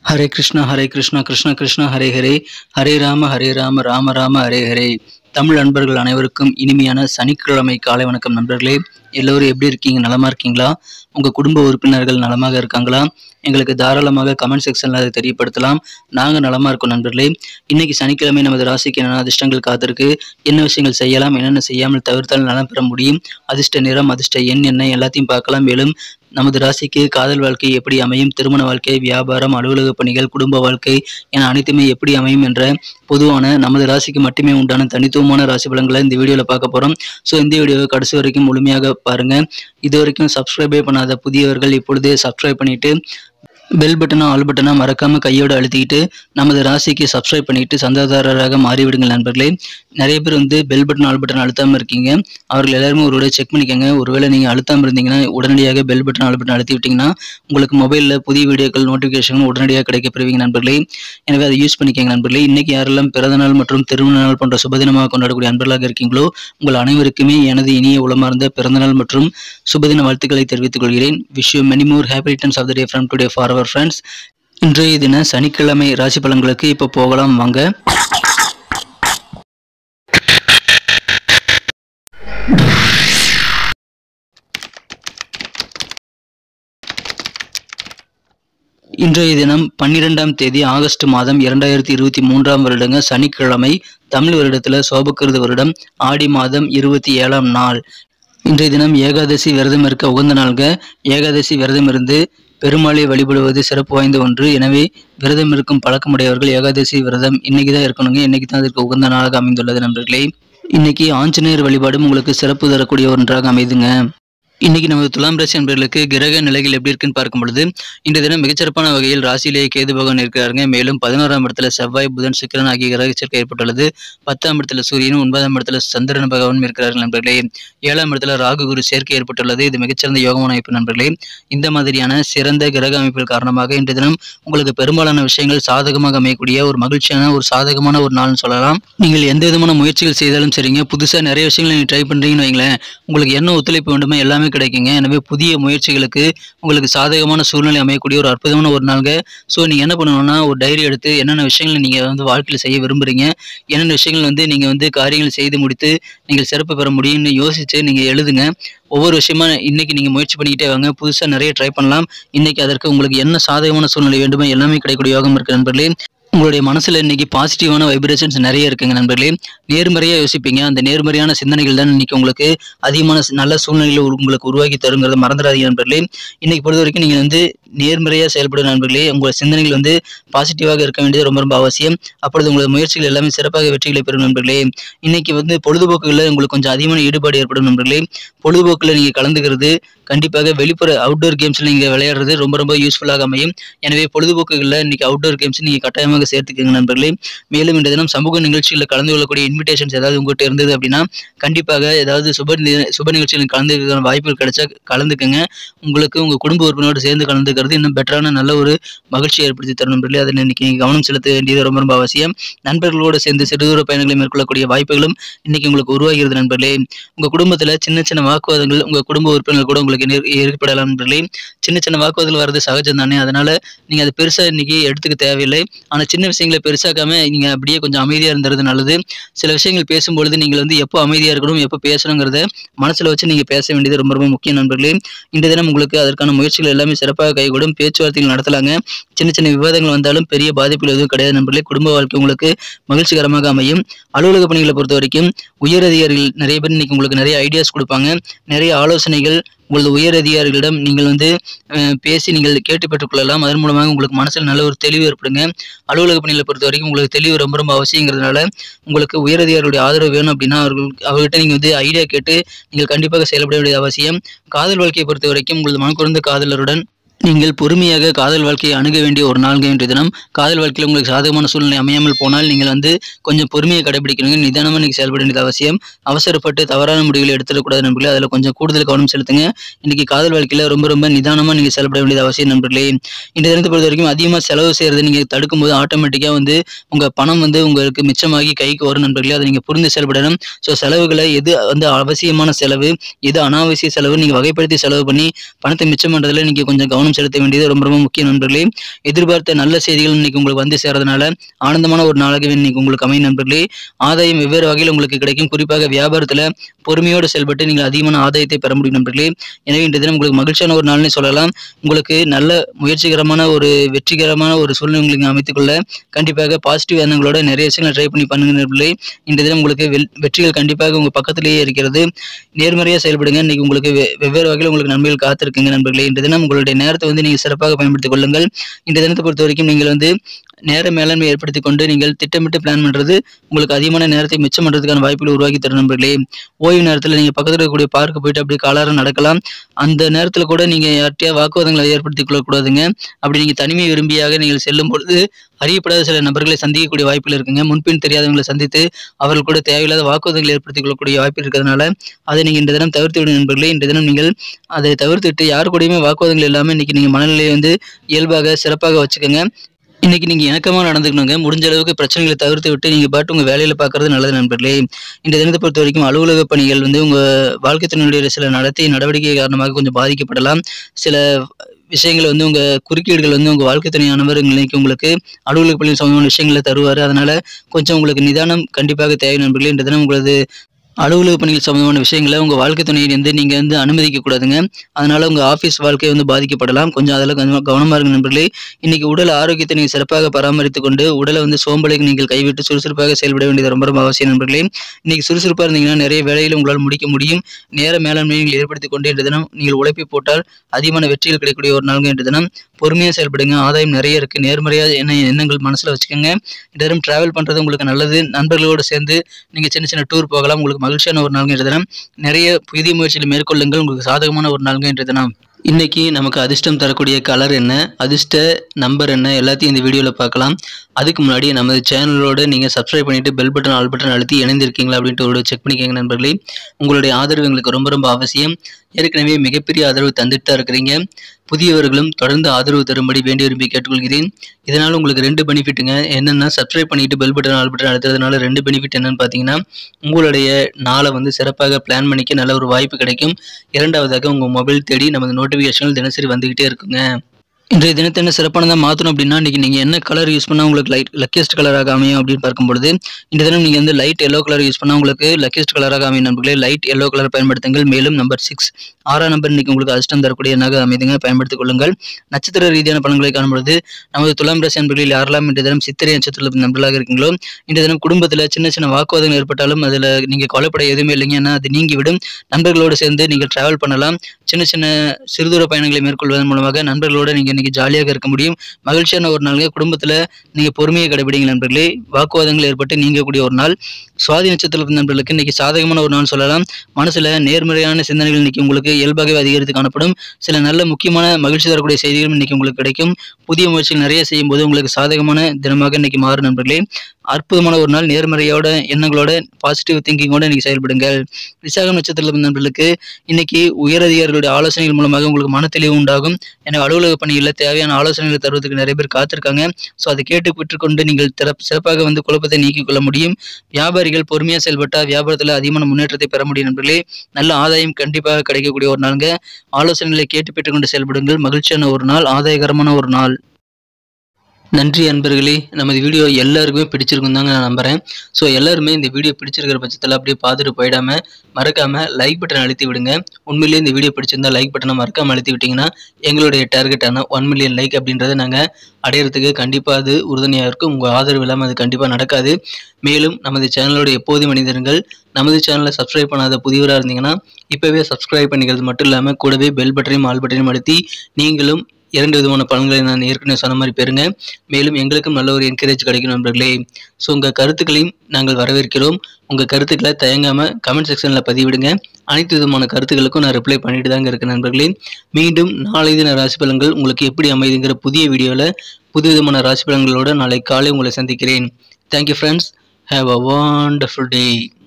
ஹரே கிருஷ்ணா ஹரே கிருஷ்ணா கிருஷ்ண கிருஷ்ணா ஹரே ஹரே ஹரே ராம ஹரே ராம ராம ராம ஹரே ஹரே தமிழ் நண்பர்கள் அனைவருக்கும் இனிமையான சனிக்கிழமை காலை வணக்கம் நண்பர்களே எல்லோரும் எப்படி இருக்கீங்க நலமா இருக்கீங்களா உங்க குடும்ப உறுப்பினர்கள் நலமாக இருக்காங்களா எங்களுக்கு தாராளமாக கமெண்ட் செக்ஷன்ல அதை தெரியப்படுத்தலாம் நாங்க நலமா இருக்கோம் நண்பர்களே இன்னைக்கு சனிக்கிழமை நமது ராசிக்கு என்னென்ன அதிர்ஷ்டங்கள் காத்திருக்கு என்ன விஷயங்கள் செய்யலாம் என்னென்ன செய்யாமல் தவிர்த்தால் நலம் பெற முடியும் அதிர்ஷ்ட நிறம் அதிர்ஷ்ட எண் என்ன எல்லாத்தையும் பார்க்கலாம் மேலும் நமது ராசிக்கு காதல் வாழ்க்கை எப்படி அமையும் திருமண வாழ்க்கை வியாபாரம் அலுவலக பணிகள் குடும்ப வாழ்க்கை என அனைத்துமே எப்படி அமையும் என்ற பொதுவான நமது ராசிக்கு மட்டுமே உண்டான தனித்துவமான ராசி பலன்களை இந்த வீடியோவில் பார்க்க போகிறோம் ஸோ இந்த வீடியோவை கடைசி வரைக்கும் முழுமையாக பாருங்க இது வரைக்கும் சப்ஸ்கிரைபே பண்ணாத புதியவர்கள் இப்பொழுதே சப்ஸ்கிரைப் பண்ணிட்டு பெல் பட்டனா ஆல் பட்டனா மறக்காம கையோட அழுத்திக்கிட்டு நமது ராசிக்கு சப்ஸ்கிரைப் பண்ணிட்டு சந்தாதாரராக மாறிவிடுங்கள் நண்பர்களே நிறைய பேர் வந்து பெல் பட்டன் ஆல் பட்டன் அழுத்தாம இருக்கீங்க அவர்கள் எல்லாருமே ஒரு தடவை செக் பண்ணிக்கோங்க ஒருவேளை நீங்க அழுத்தாம இருந்தீங்கன்னா உடனடியாக பெல் பட்டன் ஆல் பட்டன் அழுத்தி விட்டீங்கன்னா உங்களுக்கு மொபைலில் புதிய வீடியோக்கள் நோட்டிஃபிகேஷன் உடனடியாக கிடைக்க பெறுவீங்க நண்பர்களே எனவே அதை யூஸ் பண்ணிக்கோங்க நண்பர்களே இன்னைக்கு யாரெல்லாம் பிறந்த நாள் மற்றும் திருமண நாள் போன்ற சுபதினமாக கொண்டாடக்கூடிய அன்பர்களாக இருக்கீங்களோ உங்கள் அனைவருக்குமே எனது இனிய உளமார்ந்த பிறந்தநாள் மற்றும் சுபதின வாழ்த்துக்களை தெரிவித்துக் கொள்கிறேன் wish you many more happy returns of the day from today for our friends இன்றைய தின சனிக்கிழமை ராசி பலன்களுக்கு இப்போ போகலாம் வாங்க இன்றைய தினம் பன்னிரெண்டாம் தேதி ஆகஸ்ட் மாதம் இரண்டாயிரத்தி இருபத்தி மூன்றாம் வருடங்க சனிக்கிழமை தமிழ் வருடத்துல சோபக்கிருத வருடம் ஆடி மாதம் இருபத்தி ஏழாம் நாள் இன்றைய தினம் ஏகாதசி விரதம் இருக்க உகந்த நாள்க ஏகாதசி விரதம் இருந்து பெருமாளை வழிபடுவது சிறப்பு வாய்ந்த ஒன்று எனவே விரதம் இருக்கும் பழக்கமுடையவர்கள் ஏகாதசி விரதம் இன்னைக்கு தான் இருக்கணுங்க இன்னைக்கு தான் அதற்கு உகந்த நாளாக அமைந்துள்ளது நண்பர்களே இன்னைக்கு ஆஞ்சநேயர் வழிபாடும் உங்களுக்கு சிறப்பு தரக்கூடிய ஒன்றாக அமைதுங்க இன்னைக்கு நமது துலாம் ராசி நண்பர்களுக்கு கிரக நிலைகள் எப்படி இருக்குன்னு பார்க்கும் பொழுது இன்றைய தினம் மிகச்சிறப்பான வகையில் ராசியிலேயே கேது பகவான் இருக்கிறாருங்க மேலும் பதினோராம் இடத்துல செவ்வாய் புதன் சுக்கிரன் ஆகிய கிரக சேர்க்கை ஏற்பட்டுள்ளது பத்தாம் இடத்துல சூரியனும் ஒன்பதாம் இடத்துல சந்திரன் பகவானும் இருக்கிறார்கள் நண்பர்களே ஏழாம் இடத்துல ராகு குரு சேர்க்கை ஏற்பட்டுள்ளது இது மிகச்சிறந்த யோகமான அமைப்பு நண்பர்களே இந்த மாதிரியான சிறந்த கிரக அமைப்பில் காரணமாக இன்றைய தினம் உங்களுக்கு பெரும்பாலான விஷயங்கள் சாதகமாக அமையக்கூடிய ஒரு மகிழ்ச்சியான ஒரு சாதகமான ஒரு நாள்னு சொல்லலாம் நீங்கள் எந்த விதமான முயற்சிகள் செய்தாலும் சரிங்க புதுசாக நிறைய விஷயங்கள் நீங்கள் ட்ரை பண்ணுறீங்கன்னு வைங்களேன் உங்களுக்கு என்ன ஒத்துழைப்பு வேண்டுமோ எல்லாமே கிடைக்குங்க எனவே புதிய முயற்சிகளுக்கு உங்களுக்கு சாதகமான சூழ்நிலை அமையக்கூடிய ஒரு அற்புதமான ஒரு நாள்ங்க ஸோ நீங்கள் என்ன பண்ணணும்னா ஒரு டைரி எடுத்து என்னென்ன விஷயங்கள் நீங்கள் வந்து வாழ்க்கையில் செய்ய விரும்புகிறீங்க என்னென்ன விஷயங்கள் வந்து நீங்கள் வந்து காரியங்கள் செய்து முடித்து நீங்கள் சிறப்பு பெற முடியும்னு யோசித்து நீங்கள் எழுதுங்க ஒவ்வொரு விஷயமா இன்னைக்கு நீங்கள் முயற்சி பண்ணிக்கிட்டே வாங்க புதுசாக நிறைய ட்ரை பண்ணலாம் இன்னைக்கு அதற்கு உங்களுக்கு என்ன சாதகமான சூழ்நிலை வேண்டுமோ எல்லாமே கிடைக்கக்கூடிய யோகம் இருக்கு நண்பர்களே உங்களுடைய மனசுல இன்னைக்கு பாசிட்டிவான வைப்ரேஷன்ஸ் நிறைய இருக்குங்க நண்பர்களே நேர்மறையா யோசிப்பீங்க அந்த நேர்மறையான சிந்தனைகள் தான் இன்னைக்கு உங்களுக்கு அதிகமான சி- நல்ல சூழ்நிலைகளை உரு- உங்களுக்கு உருவாக்கி தருங்கிறத மறந்துடாதீங்க நண்பர்களே இன்னைக்கு பொறுத்த வரைக்கும் நீங்க வந்து நேர்மறையா செயல்படும் நண்பர்களே உங்கள் சிந்தனைகள் வந்து பாசிட்டிவாக இருக்க வேண்டியது ரொம்ப ரொம்ப அவசியம் அப்பொழுது உங்களது முயற்சிகள் எல்லாமே சிறப்பாக வெற்றிகளை பெறும் நண்பர்களே இன்னைக்கு வந்து பொழுதுபோக்குகளில் உங்களுக்கு கொஞ்சம் அதிகமான ஈடுபாடு ஏற்படும் நண்பர்களே பொழுதுபோக்கில் நீங்க கலந்துக்கிறது கண்டிப்பாக வெளிப்புற அவுட்டோர் கேம்ஸ்ல நீங்க விளையாடுறது ரொம்ப ரொம்ப யூஸ்ஃபுல்லாக அமையும் எனவே பொழுதுபோக்குகளில் இன்னைக்கு அவுட்டோர் கேம்ஸ் நீங்க கட்டாயமாக சேர்த்துக்கங்க நண்பர்களே மேலும் இந்த தினம் சமூக நிகழ்ச்சிகளில் கலந்து கொள்ளக்கூடிய இன்விடேஷன்ஸ் ஏதாவது உங்கள்கிட்ட இருந்தது அப்படின்னா கண்டிப்பாக ஏதாவது சுப நி- சுப நிகழ்ச்சிகளில் கலந்துக்கிறதுக்கான வாய்ப்புகள் கிடைச்சா கலந்துக்கங்க உங்களுக்கு உங்க குடும்ப உறுப்பினரோடு சேர்ந்து கலந்துக்கிறது இன்னும் பெட்டரான நல்ல ஒரு மகிழ்ச்சியை ஏற்படுத்தி தரும் நண்பர்களே அதில் இன்னைக்கு நீங்க கவனம் செலுத்த வேண்டியது ரொம்ப ரொம்ப அவசியம் நண்பர்களோடு சேர்ந்து சிறுதூர பயணங்களை மேற்கொள்ளக்கூடிய வாய்ப்புகளும் இன்னைக்கு உங்களுக்கு உருவாகிறது நண்பர்களே உங்க குடும்பத்துல சின்ன சின்ன வாக்குவாதங்கள் உங்க குடும்ப உறுப்பினர்கள் கூட உங்களுக்கு நேர்- ஏற்படலாம் நண்பர்களே சின்ன சின்ன வாக்குவாதங்கள் வர்றது சகஜம் தானே அதனால நீங்க அதை பெருசா இன்னைக்கு எடுத்துக்க தேவையில்லை ஆனா சின்ன விஷயங்களை பெருசாக்காம நீங்க அப்படியே கொஞ்சம் அமைதியா இருந்துறது நல்லது சில விஷயங்கள் பேசும்பொழுது நீங்கள் வந்து எப்போ அமைதியா இருக்கணும் எப்போ பேசணுங்கிறத மனசுல வச்சு நீங்க பேச வேண்டியது ரொம்ப ரொம்ப முக்கியம் நண்பர்களே இந்த தினம் உங்களுக்கு அதற்கான முயற்சிகள் எல்லாமே சிறப்பாக கைகூடும் பேச்சுவார்த்தைகள் நடத்தலாங்க சின்ன சின்ன விவாதங்கள் வந்தாலும் பெரிய பாதிப்புகள் எதுவும் கிடையாது நண்பர்களே குடும்ப வாழ்க்கை உங்களுக்கு மகிழ்ச்சிகரமாக அமையும் அலுவலக பணிகளை பொறுத்த வரைக்கும் உயர் அதிகாரிகள் நிறைய பேர் இன்னைக்கு உங்களுக்கு நிறைய ஐடியாஸ் கொடுப்பாங்க நிறைய ஆலோசனைகள் உங்களது உயர் அதிகாரிகளிடம் நீங்கள் வந்து அஹ், பேசி நீங்கள் கேட்டு பெற்றுக்கொள்ளலாம் அதன் மூலமாக உங்களுக்கு மனசில் நல்ல ஒரு தெளிவு ஏற்படுங்க அலுவலக பணிகளை பொறுத்த வரைக்கும் உங்களுக்கு தெளிவு ரொம்ப ரொம்ப அவசியங்கிறதுனால உங்களுக்கு உயர் அதிகாரிகளுடைய ஆதரவு வேணும் அப்படின்னா அவர்கள் அவர்கிட்ட நீங்கள் வந்து ஐடியா கேட்டு நீங்கள் கண்டிப்பாக செயல்பட வேண்டியது அவசியம் காதல் வாழ்க்கையை பொறுத்த வரைக்கும் உங்களது மனக்குறந்த காதலருடன் நீங்கள் பொறுமையாக காதல் வாழ்க்கையை அணுக வேண்டிய ஒரு நாள்கள் இன்றைய தினம் காதல் வாழ்க்கையில் உங்களுக்கு சாதகமான சூழ்நிலை அமையாமல் போனால் நீங்கள் வந்து கொஞ்சம் பொறுமையை கடைபிடிக்கணுங்க நிதானமாக நீங்கள் செயல்பட வேண்டியது அவசியம் அவசரப்பட்டு தவறான முடிவுகளை எடுத்துடக்கூடாது நண்பர்களே அதில் கொஞ்சம் கூடுதல் கவனம் செலுத்துங்க இன்னைக்கு காதல் வாழ்க்கையில் ரொம்ப ரொம்ப நிதானமாக நீங்கள் செயல்பட வேண்டியது அவசியம் நண்பர்களே இந்த தினத்தை பொறுத்த வரைக்கும் அதிகமாக செலவு செய்யறதை நீங்கள் தடுக்கும்போது ஆட்டோமேட்டிக்காக வந்து உங்கள் பணம் வந்து உங்களுக்கு மிச்சமாகி கைக்கு வரும் நண்பர்களே அதை நீங்கள் புரிந்து செயல்படணும் ஸோ செலவுகளை எது வந்து அவசியமான செலவு எது அனாவசிய செலவு நீங்கள் வகைப்படுத்தி செலவு பண்ணி பணத்தை மிச்சம் பண்ணுறதுல நீங்கள் கொஞ்சம் கவனம் கவனம் செலுத்த வேண்டியது ரொம்ப ரொம்ப முக்கிய நண்பர்களே எதிர்பார்த்த நல்ல செய்திகள் இன்னைக்கு உங்களுக்கு வந்து சேர்றதுனால ஆனந்தமான ஒரு நாளாகவே இன்னைக்கு உங்களுக்கு அமையும் நண்பர்களே ஆதாயம் வெவ்வேறு வகையில் உங்களுக்கு கிடைக்கும் குறிப்பாக வியாபாரத்துல பொறுமையோடு செயல்பட்டு நீங்கள் அதிகமான ஆதாயத்தை பெற முடியும் நண்பர்களே எனவே இன்றைய தினம் உங்களுக்கு மகிழ்ச்சியான ஒரு நாள்னே சொல்லலாம் உங்களுக்கு நல்ல முயற்சிகரமான ஒரு வெற்றிகரமான ஒரு சூழ்நிலை உங்களுக்கு அமைத்துக் கொள்ள கண்டிப்பாக பாசிட்டிவ் எண்ணங்களோட நிறைய விஷயங்களை ட்ரை பண்ணி பண்ணுங்க நண்பர்களே இன்றைய தினம் உங்களுக்கு வெல்- வெற்றிகள் கண்டிப்பாக உங்க பக்கத்திலேயே இருக்கிறது நேர்மறையாக செயல்படுங்க இன்னைக்கு உங்களுக்கு வெ- வெவ்வேறு வகையில் உங்களுக்கு நன்மைகள் காத்திருக்குங்க நண்பர்களே இன்றைய தினம் உங்களுடைய நேரத்தை வந்து நீங்கள் சிறப்பாக பயன்படுத்திக் கொள்ளுங்கள் இந்த தினத்தை பொறுத்த வரைக்கும் நீங்கள் வந்து நேர மேலாண்மை ஏற்படுத்தி கொண்டு நீங்கள் திட்டமிட்டு பிளான் பண்றது உங்களுக்கு அதிகமான நேரத்தை மிச்சம் பண்றதுக்கான வாய்ப்புகளை உருவாக்கி தரும் நண்பர்களே ஓய்வு நேரத்தில் நீங்கள் பக்கத்தில் இருக்கக்கூடிய பார்க்க போயிட்டு அப்படியே காலாரம் நடக்கலாம் அந்த நேரத்தில் கூட நீங்கள் யார்கிட்டயா வாக்குவாதங்களை ஏற்படுத்திக் கொள்ளக்கூடாதுங்க அப்படி நீங்கள் தனிமை விரும்பியாக நீங்கள் செல்லும் பொழுது அறியப்படாத சில நபர்களை சந்திக்கக்கூடிய வாய்ப்புகள் இருக்குங்க முன்பின் தெரியாதவங்களை சந்தித்து அவர்கள் கூட தேவையில்லாத வாக்குவாதங்களை ஏற்படுத்திக் கொள்ளக்கூடிய வாய்ப்பு இருக்கிறதுனால அதை நீங்கள் இந்த தினம் தவிர்த்து விடும் நண்பர்களே இந்த தினம் நீங்கள் அதை தவிர்த்துட்டு யார் கூடயுமே வாக்குவாதங்கள் இல்லாமல் இன்னைக்கு நீங்கள் மனநிலையை வந்து இயல்பாக சிறப்பாக வச்சுக்கோங்க இன்னைக்கு நீங்க இணக்கமா நடந்துக்கணுங்க முடிஞ்ச அளவுக்கு பிரச்சனைகளை தவிர்த்து விட்டு நீங்க பாட்டு உங்க வேலையில பாக்குறது நல்லது நண்பர்களே இந்த தினத்தை பொறுத்த வரைக்கும் அலுவலக பணிகள் வந்து உங்க வாழ்க்கை துணையுடைய சில நடத்தை நடவடிக்கை காரணமாக கொஞ்சம் பாதிக்கப்படலாம் சில விஷயங்கள் வந்து உங்க குறுக்கீடுகள் வந்து உங்க வாழ்க்கை துணையானவர் இன்னைக்கு உங்களுக்கு அலுவலக பணியில் சம்பந்தமான விஷயங்களை தருவாரு அதனால கொஞ்சம் உங்களுக்கு நிதானம் கண்டிப்பாக தேவை நண்பர்களே இந்த தினம் உங்களது அலுவலக பணிகள் சம்பந்தமான விஷயங்களை உங்க வாழ்க்கை துணையை வந்து நீங்க வந்து அனுமதிக்க கூடாதுங்க அதனால உங்க ஆபீஸ் வாழ்க்கை வந்து பாதிக்கப்படலாம் கொஞ்சம் அதில் கொஞ்சம் கவனமா இருங்க நண்பர்களே இன்னைக்கு உடல் ஆரோக்கியத்தை நீங்கள் சிறப்பாக பராமரித்துக் கொண்டு உடலை வந்து சோம்பலை நீங்கள் கைவிட்டு சுறுசுறுப்பாக செயல்பட வேண்டியது ரொம்ப ரொம்ப அவசியம் நண்பர்களே இன்னைக்கு சுறுசுறுப்பாக இருந்தீங்கன்னா நிறைய வேலைகளை உங்களால் முடிக்க முடியும் நேர மேலாண்மையை நீங்கள் ஏற்படுத்திக் கொண்டு இன்று தினம் நீங்கள் உழைப்பை போட்டால் அதிகமான வெற்றிகள் கிடைக்கக்கூடிய ஒரு நாளுங்க இன்று தினம் பொறுமையாக செயல்படுங்க ஆதாயம் நிறைய இருக்கு நேர்மறையாக என்ன எண்ணங்கள் மனசுல வச்சுக்கோங்க இந்த தினம் டிராவல் பண்றது உங்களுக்கு நல்லது நண்பர்களோடு சேர்ந்து நீங்க சின்ன சின்ன டூர் போகலாம் உங்களுக்கு மகிழ்ச்சியான ஒரு நாளுங்க இன்று தினம் நிறைய புதிய முயற்சிகளை மேற்கொள்ளுங்கள் உங்களுக்கு சாதகமான ஒரு நாளுங்க இன்று தினம் இன்னைக்கு நமக்கு அதிர்ஷ்டம் தரக்கூடிய கலர் என்ன அதிர்ஷ்ட நம்பர் என்ன எல்லாத்தையும் இந்த வீடியோவில் பார்க்கலாம் அதுக்கு முன்னாடி நமது சேனலோட நீங்கள் சப்ஸ்கிரைப் பண்ணிட்டு பெல் பட்டன் ஆல் பட்டன் அழுத்தி இணைந்திருக்கீங்களா அப்படின்ட்டு ஒரு செக் பண்ணிக்கோங்க நண்பர்களே உங்களுடைய ஆதரவு எங்களுக்கு ரொம்ப ரொம்ப அவசியம் ஏற்கனவே மிகப்பெரிய ஆதரவு தந்துட்டு தான் இருக்கிறீங்க புதியவர்களும் தொடர்ந்து ஆதரவு தரும்படி வேண்டி விரும்பி கேட்டுக்கொள்கிறேன் இதனால் உங்களுக்கு ரெண்டு பெனிஃபிட்டுங்க என்னென்னா சப்ஸ்கிரைப் பண்ணிட்டு பெல் பட்டன் ஆல் பட்டன் அழுத்துறதுனால ரெண்டு பெனிஃபிட் என்னன்னு பார்த்தீங்கன்னா உங்களுடைய நாளை வந்து சிறப்பாக பிளான் பண்ணிக்க நல்ல ஒரு வாய்ப்பு கிடைக்கும் இரண்டாவதாக உங்கள் மொபைல் தேடி நமது நோட்டிஃபிகேஷன்கள் தினசரி வந்துகிட்டே இருக்குங்க இன்றைய தினத்தை என்ன சிறப்பானதாக மாற்றணும் அப்படின்னா இன்றைக்கி நீங்கள் என்ன கலர் யூஸ் பண்ணால் உங்களுக்கு லைட் லக்கியஸ்ட் கலராக அமையும் அப்படின்னு பார்க்கும்பொழுது இந்த தினம் நீங்கள் வந்து லைட் எல்லோ கலர் யூஸ் பண்ணால் உங்களுக்கு லக்கியஸ்ட் கலராக அமையும் நண்பர்களே லைட் எல்லோ கலர் பயன்படுத்துங்கள் மேலும் நம்பர் சிக்ஸ் ஆறாம் நம்பர் இன்னைக்கு உங்களுக்கு அதிர்ஷ்டம் தரக்கூடிய எண்ணாக அமைதுங்க பயன்படுத்திக் கொள்ளுங்கள் நட்சத்திர ரீதியான பலன்களை காணும்பொழுது நமது துலாம் ராசி நண்பர்களில் யாரெல்லாம் இன்றைய தினம் சித்திரை நட்சத்திர நண்பர்களாக இருக்கீங்களோ இன்றைய தினம் குடும்பத்தில் சின்ன சின்ன வாக்குவாதங்கள் ஏற்பட்டாலும் அதில் நீங்கள் கவலைப்பட எதுவுமே இல்லைங்க ஏன்னா அது நீங்கிவிடும் நண்பர்களோடு சேர்ந்து நீங்கள் டிராவல் பண்ணலாம் சின்ன சின்ன சிறுதூர பயணங்களை மேற்கொள்வதன் மூலமாக நண்பர்களோடு நீங்கள் இன்னைக்கு ஜாலியாக இருக்க முடியும் மகிழ்ச்சியான ஒரு நாளுங்க குடும்பத்தில் நீங்கள் பொறுமையை கடைபிடிங்க நண்பர்களே வாக்குவாதங்கள் ஏற்பட்டு நீங்கக்கூடிய ஒரு நாள் சுவாதி நட்சத்திர நண்பர்களுக்கு இன்னைக்கு சாதகமான ஒரு நாள் சொல்லலாம் மனசுல நேர்மறையான சிந்தனைகள் இன்னைக்கு உங்களுக்கு இயல்பாகவே அதிகரித்து காணப்படும் சில நல்ல முக்கியமான மகிழ்ச்சி தரக்கூடிய செய்திகளும் இன்னைக்கு உங்களுக்கு கிடைக்கும் புதிய முயற்சிகள் நிறைய செய்யும் போது உங்களுக்கு சாதகமான தினமாக இன்னைக்கு மாறும் நண்பர்களே அற்புதமான ஒரு நாள் நேர்மறையோட எண்ணங்களோட பாசிட்டிவ் திங்கிங்கோட இன்னைக்கு செயல்படுங்கள் விசாகம் நட்சத்திர நண்பர்களுக்கு இன்னைக்கு உயரதிகாரிகளுடைய ஆலோசனைகள் மூலமாக உங்களுக்கு மன தெளிவு உண்டாகும் எனவே அலுவலக பணியில் தேவையான ஆலோசனைகளை தருவதற்கு நிறைய பேர் காத்திருக்காங்க ஸோ அதை கேட்டு பெற்றுக்கொண்டு நீங்கள் திறப் சிறப்பாக வந்து குழப்பத்தை நீக்கிக் கொள்ள முடியும் வியாபாரிகள் பொறுமையாக செயல்பட்டால் வியாபாரத்தில் அதிகமான முன்னேற்றத்தை பெற முடியும் நண்பர்களே நல்ல ஆதாயம் கண்டிப்பாக கிடைக்கக்கூடிய ஒரு நாளுங்க ஆலோசனைகளை கேட்டு பெற்றுக்கொண்டு செயல்படுங்கள் மகிழ்ச்சியான ஒரு நாள் ஆதாயகரமான ஒரு நாள் நன்றி அன்பர்களே நமது வீடியோ எல்லாருக்குமே பிடிச்சிருக்கும் தாங்க நான் நம்புகிறேன் ஸோ எல்லாருமே இந்த வீடியோ பிடிச்சிருக்கிற பட்சத்தில் அப்படியே பார்த்துட்டு போயிடாம மறக்காம லைக் பட்டன் அழுத்தி விடுங்க உண்மையிலேயே இந்த வீடியோ பிடிச்சிருந்தா லைக் பட்டனை மறக்காம அழுத்தி விட்டிங்கன்னா எங்களுடைய டார்கெட்டான ஒன் மில்லியன் லைக் அப்படின்றத நாங்கள் அடையிறதுக்கு கண்டிப்பாக அது உறுதுணையாக இருக்கும் உங்கள் ஆதரவு இல்லாமல் அது கண்டிப்பாக நடக்காது மேலும் நமது சேனலோட எப்போதும் மனிதர்கள் நமது சேனலை சப்ஸ்கிரைப் பண்ணாத புதியவராக இருந்தீங்கன்னா இப்போவே சப்ஸ்கிரைப் பண்ணிக்கிறது மட்டும் இல்லாமல் கூடவே பெல் பட்டனையும் ஆல் பட்டனையும் அழுத்தி நீங்களும் இரண்டு விதமான பலன்களை நான் ஏற்கனவே சொன்ன மாதிரி பெறுங்க மேலும் எங்களுக்கும் நல்ல ஒரு என்கரேஜ் கிடைக்கும் நண்பர்களே ஸோ உங்கள் கருத்துக்களையும் நாங்கள் வரவேற்கிறோம் உங்கள் கருத்துக்களை தயங்காமல் கமெண்ட் செக்ஷனில் பதிவிடுங்க அனைத்து விதமான கருத்துக்களுக்கும் நான் ரிப்ளை பண்ணிட்டு தாங்க இருக்கேன் நண்பர்களே மீண்டும் நாளை தின ராசி பலன்கள் உங்களுக்கு எப்படி அமைதுங்கிற புதிய வீடியோவில் புது விதமான ராசி பலன்களோட நாளை காலை உங்களை சந்திக்கிறேன் thank you friends have a wonderful day